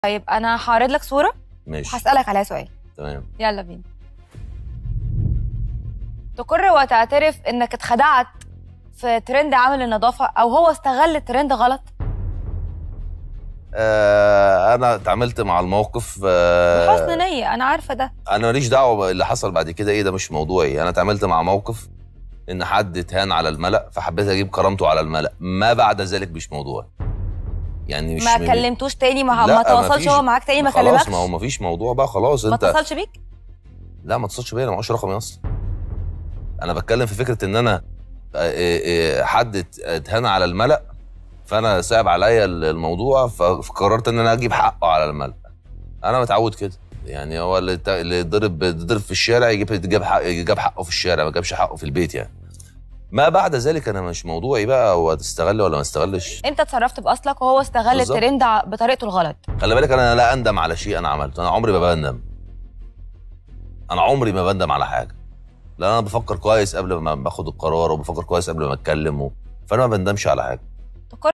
طيب انا هعرض لك صوره ماشي وهسالك عليها سؤال تمام يلا بينا تقر وتعترف انك اتخدعت في ترند عامل النظافه او هو استغل الترند غلط آه انا اتعاملت مع الموقف آه بحسن نيه انا عارفه ده انا ماليش دعوه باللي حصل بعد كده ايه ده مش موضوعي انا اتعاملت مع موقف ان حد اتهان على الملأ فحبيت اجيب كرامته على الملأ ما بعد ذلك مش موضوعي يعني مش ما من- كلمتوش تاني ما, لا، ما تواصلش فيش. هو معاك تاني ما خلاص كلمكش ما هو ما فيش موضوع بقى خلاص ما انت اتصلش بيك لا ما اتصلش بيا انا معوش رقمي اصلا انا بتكلم في فكره ان انا آه، آه، آه، حد ات- اتهان على الملأ فانا صعب عليا الموضوع ف- فقررت ان انا اجيب حقه على الملأ انا متعود كده يعني هو اللي ت- اللي ضرب ضرب في الشارع يجيب جاب حق جاب حقه في الشارع ما جابش حقه في البيت يعني ما بعد ذلك انا مش موضوعي بقى هو تستغل ولا ما استغلش انت اتصرفت باصلك وهو استغل بالظبط. الترند ع- بطريقته الغلط خلي بالك انا لا اندم على شيء انا عملته انا عمري ما بندم انا عمري ما بندم على حاجه لان انا بفكر كويس قبل ما باخد القرار وبفكر كويس قبل ما اتكلم و... فانا ما بندمش على حاجه